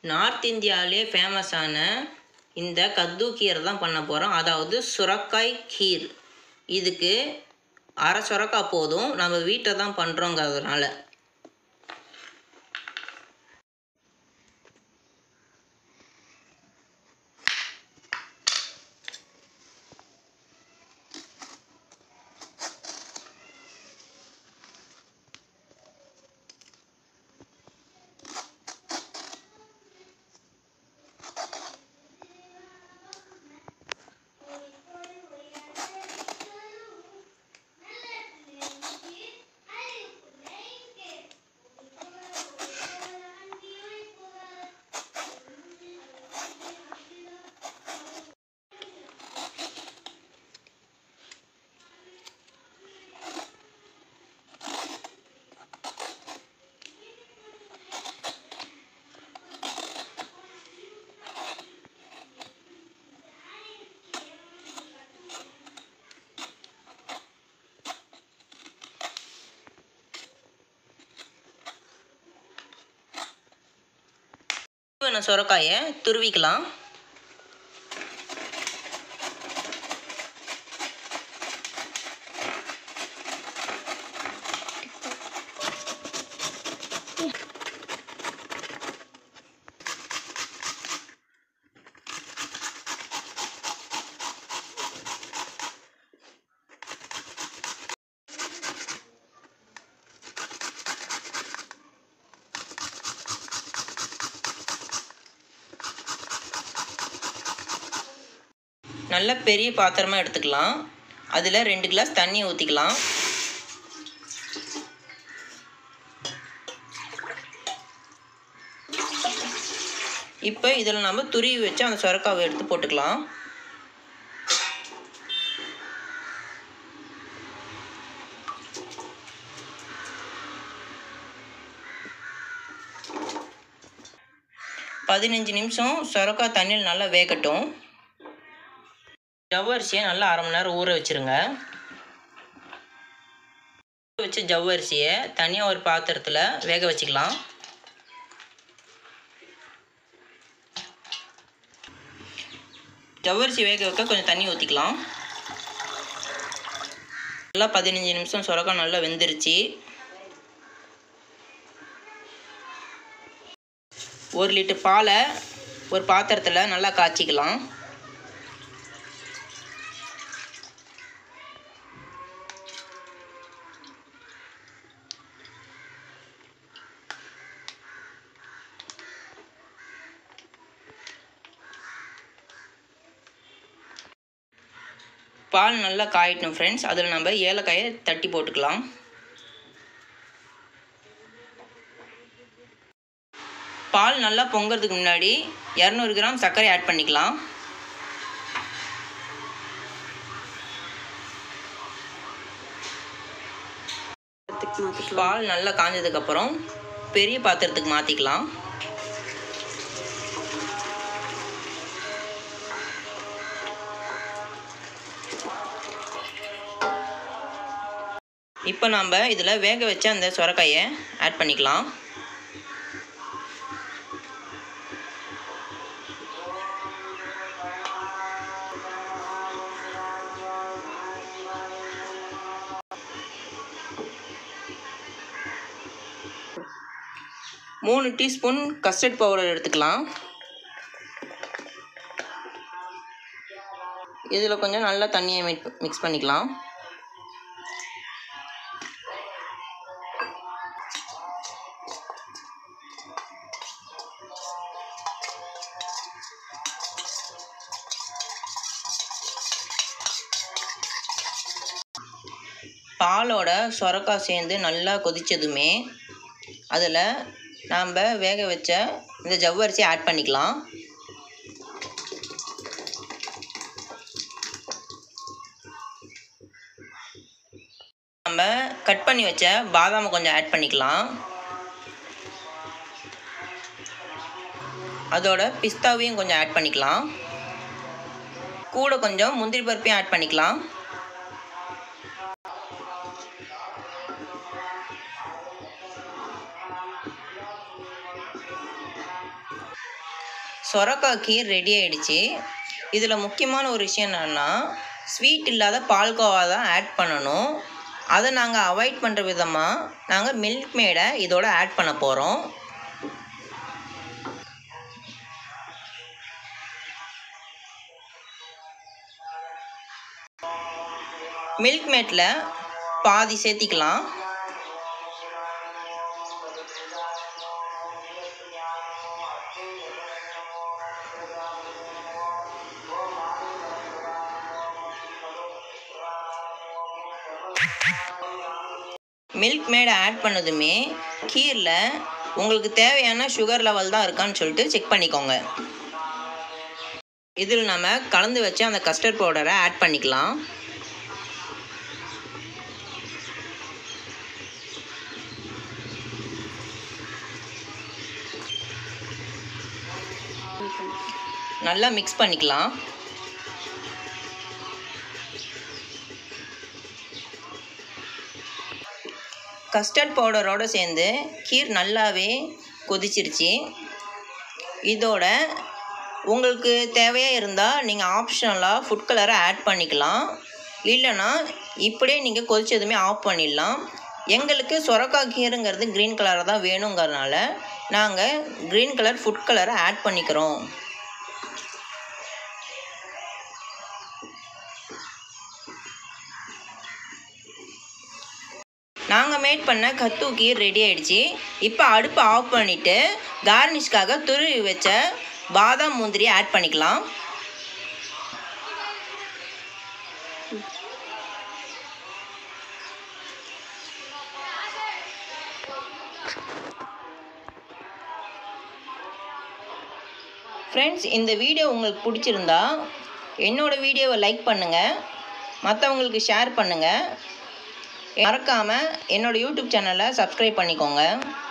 north இந்தியாவிலே ஃபேமஸான இந்த கத்து கீரை தான் பண்ண போகிறோம் அதாவது சுரக்காய் கீர் இதுக்கு அரை சுரக்காய் போதும் நம்ம வீட்டில் தான் பண்ணுறோங்கிறதுனால வேணும் சுரக்காயை துருவிக்கலாம் நல்ல பெரிய பாத்திரமாக எடுத்துக்கலாம் அதில் ரெண்டு கிளாஸ் தண்ணி ஊற்றிக்கலாம் இப்போ இதில் நம்ம துருவி வச்சு அந்த சுரக்காவை எடுத்து போட்டுக்கலாம் பதினஞ்சு நிமிஷம் சுரக்காய் தண்ணியில் நல்லா வேகட்டும் ஜவ்வரிசியை நல்லா அரை மணி நேரம் ஊற வச்சுருங்க ஊற வச்ச ஜவ்வரிசியை தனியாக ஒரு பாத்திரத்தில் வேக வச்சுக்கலாம் ஜவ்வரிசி வேக வைக்க கொஞ்சம் தண்ணி ஊற்றிக்கலாம் நல்லா பதினஞ்சு நிமிஷம் சுரக்காய் நல்லா வெந்துருச்சு ஒரு லிட்டர் பாலை ஒரு பாத்திரத்தில் நல்லா காய்ச்சிக்கலாம் பால் நல்லா காயட்டும் ஃப்ரெண்ட்ஸ் அதில் நம்ம ஏலக்காயை தட்டி போட்டுக்கலாம் பால் நல்லா பொங்குறதுக்கு முன்னாடி இரநூறு கிராம் சர்க்கரை ஆட் பண்ணிக்கலாம் பால் நல்லா காஞ்சதுக்கப்புறம் பெரிய பாத்திரத்துக்கு மாற்றிக்கலாம் இப்போ நாம் இதில் வேக வச்ச அந்த சுரக்காயை ஆட் பண்ணிக்கலாம் மூணு டீஸ்பூன் கஸ்டர்ட் பவுடர் எடுத்துக்கலாம் இதில் கொஞ்சம் நல்லா தண்ணியை மிக்ஸ் பண்ணிக்கலாம் பாலோட சொரக்காய் சேர்ந்து நல்லா கொதித்ததுமே அதில் நாம் வேக வச்ச இந்த ஜவ்வரிசி ஆட் பண்ணிக்கலாம் நம்ம கட் பண்ணி வச்ச பாதாமை கொஞ்சம் ஆட் பண்ணிக்கலாம் அதோட பிஸ்தாவையும் கொஞ்சம் ஆட் பண்ணிக்கலாம் கூட கொஞ்சம் முந்திரி பருப்பையும் ஆட் பண்ணிக்கலாம் சொரக்காய் கீர் ரெடி ஆயிடுச்சு இதில் முக்கியமான ஒரு விஷயம் என்னென்னா ஸ்வீட் இல்லாத பால்கோவா தான் ஆட் பண்ணணும் அதை நாங்கள் அவாய்ட் பண்ணுற விதமாக நாங்கள் மில்க் மேடை இதோட ஆட் பண்ண போகிறோம் மில்க் மேட்டில் பாதி சேர்த்திக்கலாம் மில்க் மேட் ஆட் பண்ணதுமே கீரில் உங்களுக்கு தேவையான சுகர் லெவல் தான் இருக்கான்னு சொல்லிட்டு செக் பண்ணிக்கோங்க இதில் நம்ம கலந்து வச்ச அந்த கஸ்டர்ட் பவுடரை ஆட் பண்ணிக்கலாம் நல்லா மிக்ஸ் பண்ணிக்கலாம் கஸ்டர்ட் பவுடரோடு சேர்ந்து கீர் நல்லாவே கொதிச்சிருச்சு இதோட உங்களுக்கு தேவையாக இருந்தால் நீங்கள் ஆப்ஷனலாக ஃபுட் கலரை ஆட் பண்ணிக்கலாம் இல்லைன்னா இப்படியே நீங்கள் கொதிச்சதுமே ஆஃப் பண்ணிடலாம் எங்களுக்கு சொரக்காய் கீருங்கிறது க்ரீன் கலராக தான் வேணுங்கிறதுனால நாங்கள் க்ரீன் கலர் ஃபுட் கலரை ஆட் பண்ணிக்கிறோம் நாங்கள் மேட் பண்ண கத்து கீர் ரெடி ஆயிடுச்சு இப்போ அடுப்பை ஆஃப் பண்ணிவிட்டு கார்னிஷ்காக துருவி வச்ச பாதாம் முந்திரி ஆட் பண்ணிக்கலாம் ஃப்ரெண்ட்ஸ் இந்த வீடியோ உங்களுக்கு பிடிச்சிருந்தா என்னோடய வீடியோவை லைக் பண்ணுங்கள் மற்றவங்களுக்கு ஷேர் பண்ணுங்கள் மறக்காமல் என்னோடய யூடியூப் சேனலை சப்ஸ்கிரைப் பண்ணிக்கோங்க